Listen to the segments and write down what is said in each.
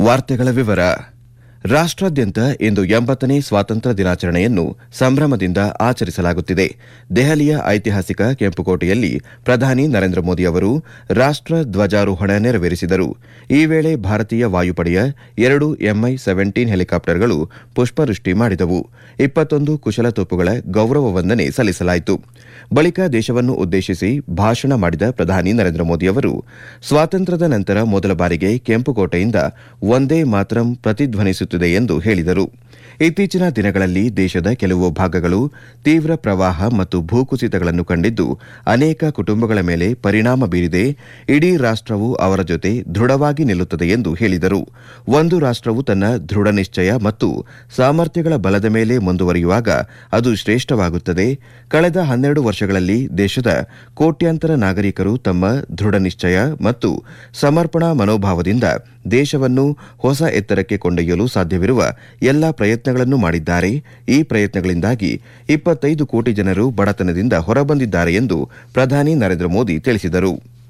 ವಾರ್ತೆಗಳ ವಿವರ ರಾಷ್ಟ್ರಾದ್ಯಂತ ಇಂದು ಎಂಬತ್ತನೇ ಸ್ವಾತಂತ್ರ್ಯ ದಿನಾಚರಣೆಯನ್ನು ಸಂಭ್ರಮದಿಂದ ಆಚರಿಸಲಾಗುತ್ತಿದೆ ದೆಹಲಿಯ ಐತಿಹಾಸಿಕ ಕೆಂಪುಕೋಟೆಯಲ್ಲಿ ಪ್ರಧಾನಿ ನರೇಂದ್ರ ಮೋದಿ ಅವರು ರಾಷ್ಟ್ರ ಧ್ವಜಾರೋಹಣ ನೆರವೇರಿಸಿದರು ಈ ವೇಳೆ ಭಾರತೀಯ ವಾಯುಪಡೆಯ ಎರಡು ಎಂಐ ಸೆವೆಂಟೀನ್ ಹೆಲಿಕಾಪ್ಟರ್ಗಳು ಪುಷ್ಪವೃಷ್ಟಿ ಮಾಡಿದವು ಇಪ್ಪತ್ತೊಂದು ಕುಶಲತೋಪುಗಳ ಗೌರವ ವಂದನೆ ಸಲ್ಲಿಸಲಾಯಿತು ಬಳಿಕ ದೇಶವನ್ನು ಉದ್ದೇಶಿಸಿ ಭಾಷಣ ಮಾಡಿದ ಪ್ರಧಾನಿ ನರೇಂದ್ರ ಮೋದಿ ಅವರು ಸ್ವಾತಂತ್ರ್ಯದ ನಂತರ ಮೊದಲ ಬಾರಿಗೆ ಕೆಂಪುಕೋಟೆಯಿಂದ ಒಂದೇ ಮಾತರಂ ಪ್ರತಿಧ್ವನಿಸುತ್ತಿದೆ ಎಂದು ಹೇಳಿದರು ಇತ್ತೀಚಿನ ದಿನಗಳಲ್ಲಿ ದೇಶದ ಕೆಲವು ಭಾಗಗಳು ತೀವ್ರ ಪ್ರವಾಹ ಮತ್ತು ಭೂಕುಸಿತಗಳನ್ನು ಕಂಡಿದ್ದು ಅನೇಕ ಕುಟುಂಬಗಳ ಮೇಲೆ ಪರಿಣಾಮ ಬೀರಿದೆ ಇಡೀ ರಾಷ್ಟವು ಅವರ ಜೊತೆ ದೃಢವಾಗಿ ನಿಲ್ಲುತ್ತದೆ ಎಂದು ಹೇಳಿದರು ಒಂದು ರಾಷ್ಟವು ತನ್ನ ದೃಢ ನಿಶ್ಚಯ ಮತ್ತು ಸಾಮರ್ಥ್ಯಗಳ ಬಲದ ಮೇಲೆ ಮುಂದುವರಿಯುವಾಗ ಅದು ಶ್ರೇಷ್ಠವಾಗುತ್ತದೆ ಕಳೆದ ಹನ್ನೆರಡು ವರ್ಷಗಳಲ್ಲಿ ದೇಶದ ಕೋಟ್ಯಾಂತರ ನಾಗರಿಕರು ತಮ್ಮ ದೃಢ ನಿಶ್ಚಯ ಮತ್ತು ಸಮರ್ಪಣಾ ಮನೋಭಾವದಿಂದ ದೇಶವನ್ನು ಹೊಸ ಎತ್ತರಕ್ಕೆ ಕೊಂಡೊಯ್ಯಲು ಸಾಧ್ಯವಿರುವ ಎಲ್ಲಾ ಪ್ರಯತ್ನಗಳನ್ನು ಮಾಡಿದ್ದಾರೆ ಈ ಪ್ರಯತ್ನಗಳಿಂದಾಗಿ ಇಪ್ಪತ್ತೈದು ಕೋಟಿ ಜನರು ಬಡತನದಿಂದ ಹೊರಬಂದಿದ್ದಾರೆ ಎಂದು ಪ್ರಧಾನಿ ನರೇಂದ್ರ ಮೋದಿ ತಿಳಿಸಿದರು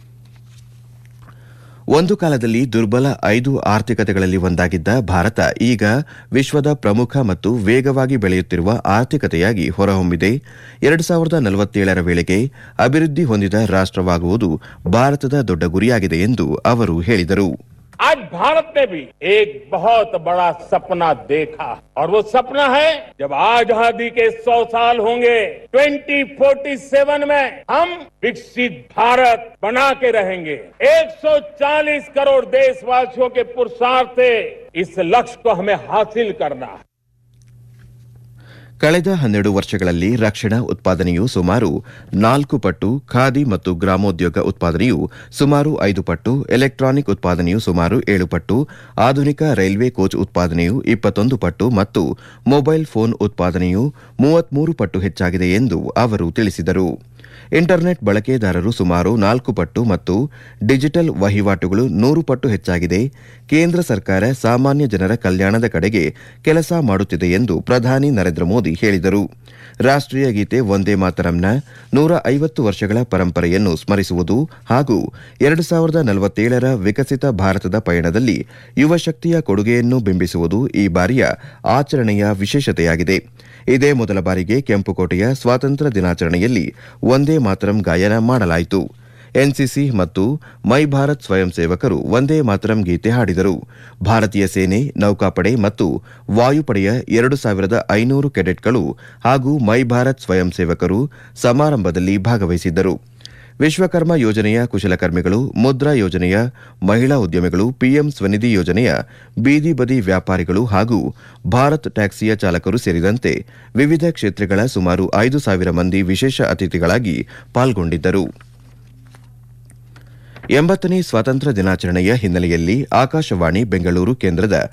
ಒಂದು ಕಾಲದಲ್ಲಿ ದುರ್ಬಲ ಐದು ಆರ್ಥಿಕತೆಗಳಲ್ಲಿ ಒಂದಾಗಿದ್ದ ಭಾರತ ಈಗ ವಿಶ್ವದ ಪ್ರಮುಖ ಮತ್ತು ವೇಗವಾಗಿ ಬೆಳೆಯುತ್ತಿರುವ ಆರ್ಥಿಕತೆಯಾಗಿ ಹೊರಹೊಮ್ಮಿದೆ ಎರಡು ಸಾವಿರದ ನಲವತ್ತೇಳರ ವೇಳೆಗೆ ಅಭಿವೃದ್ಧಿ ಹೊಂದಿದ ರಾಷ್ಟವಾಗುವುದು ಭಾರತದ ದೊಡ್ಡ ಗುರಿಯಾಗಿದೆ ಎಂದು ಅವರು ಹೇಳಿದರು आज भारत ने भी एक बहुत बड़ा सपना देखा और वो सपना है जब आजादी के 100 साल होंगे 2047 में हम विकसित भारत बना के रहेंगे 140 करोड़ देशवासियों के पुरुषार्थ से इस लक्ष्य को हमें हासिल करना है ಕಳೆದ ಹನ್ನೆರಡು ವರ್ಷಗಳಲ್ಲಿ ರಕ್ಷಣಾ ಉತ್ಪಾದನೆಯು ಸುಮಾರು ನಾಲ್ಕು ಪಟ್ಟು ಖಾದಿ ಮತ್ತು ಗ್ರಾಮೋದ್ಯೋಗ ಉತ್ಪಾದನೆಯು ಸುಮಾರು ಐದು ಪಟ್ಟು ಎಲೆಕ್ಟ್ರಾನಿಕ್ ಉತ್ಪಾದನೆಯು ಸುಮಾರು ಏಳು ಪಟ್ಟು ಆಧುನಿಕ ರೈಲ್ವೆ ಕೋಚ್ ಉತ್ಪಾದನೆಯು ಇಪ್ಪತ್ತೊಂದು ಪಟ್ಟು ಮತ್ತು ಮೊಬೈಲ್ ಫೋನ್ ಉತ್ಪಾದನೆಯು ಮೂವತ್ಮೂರು ಪಟ್ಟು ಹೆಚ್ಚಾಗಿದೆ ಎಂದು ಅವರು ತಿಳಿಸಿದರು ಇಂಟರ್ನೆಟ್ ಬಳಕೆದಾರರು ಸುಮಾರು ನಾಲ್ಕು ಪಟ್ಟು ಮತ್ತು ಡಿಜಿಟಲ್ ವಹಿವಾಟುಗಳು ನೂರು ಪಟ್ಟು ಹೆಚ್ಚಾಗಿದೆ ಕೇಂದ್ರ ಸರ್ಕಾರ ಸಾಮಾನ್ಯ ಜನರ ಕಲ್ಯಾಣದ ಕಡೆಗೆ ಕೆಲಸ ಮಾಡುತ್ತಿದೆ ಎಂದು ಪ್ರಧಾನಿ ನರೇಂದ್ರ ಮೋದಿ ಹೇಳಿದರು ರಾಷ್ಟೀಯ ಗೀತೆ ಒಂದೇ ಮಾತರಂನ ನೂರ ಐವತ್ತು ವರ್ಷಗಳ ಪರಂಪರೆಯನ್ನು ಸ್ಮರಿಸುವುದು ಹಾಗೂ ಎರಡು ಸಾವಿರದ ನಲವತ್ತೇಳರ ವಿಕಸಿತ ಭಾರತದ ಪಯಣದಲ್ಲಿ ಯುವ ಶಕ್ತಿಯ ಕೊಡುಗೆಯನ್ನು ಬಿಂಬಿಸುವುದು ಈ ಬಾರಿಯ ಆಚರಣೆಯ ವಿಶೇಷತೆಯಾಗಿದೆ ಇದೇ ಮೊದಲ ಬಾರಿಗೆ ಕೆಂಪುಕೋಟೆಯ ಸ್ವಾತಂತ್ರ್ಯ ದಿನಾಚರಣೆಯಲ್ಲಿ ಒಂದೇ ಮಾತರಂ ಗಾಯನ ಮಾಡಲಾಯಿತು ಎನ್ಸಿಸಿ ಮತ್ತು ಮೈ ಭಾರತ್ ಸ್ವಯಂ ಸೇವಕರು ಒಂದೇ ಮಾತರಂ ಗೀತೆ ಹಾಡಿದರು ಭಾರತೀಯ ಸೇನೆ ನೌಕಾಪಡೆ ಮತ್ತು ವಾಯುಪಡೆಯ ಎರಡು ಸಾವಿರದ ಐನೂರು ಕೆಡೆಟ್ಗಳು ಹಾಗೂ ಮೈ ಭಾರತ್ ಸ್ವಯಂ ಸೇವಕರು ಸಮಾರಂಭದಲ್ಲಿ ಭಾಗವಹಿಸಿದ್ದರು ವಿಶ್ವಕರ್ಮ ಯೋಜನೆಯ ಕುಶಲಕರ್ಮಿಗಳು ಮುದ್ರಾ ಯೋಜನೆಯ ಮಹಿಳಾ ಉದ್ಯಮಿಗಳು ಪಿಎಂ ಸ್ವನಿಧಿ ಯೋಜನೆಯ ಬೀದಿ ಬದಿ ವ್ಯಾಪಾರಿಗಳು ಹಾಗೂ ಭಾರತ್ ಟ್ಯಾಕ್ಸಿಯ ಚಾಲಕರು ಸೇರಿದಂತೆ ವಿವಿಧ ಕ್ಷೇತ್ರಗಳ ಸುಮಾರು ಐದು ಸಾವಿರ ಮಂದಿ ವಿಶೇಷ ಅತಿಥಿಗಳಾಗಿ ಪಾಲ್ಗೊಂಡಿದ್ದರು ಎಂಬತ್ತನೇ ಸ್ವಾತಂತ್ರ್ಯ ದಿನಾಚರಣೆಯ ಹಿನ್ನೆಲೆಯಲ್ಲಿ ಆಕಾಶವಾಣಿ ಬೆಂಗಳೂರು ಕೇಂದ್ರದ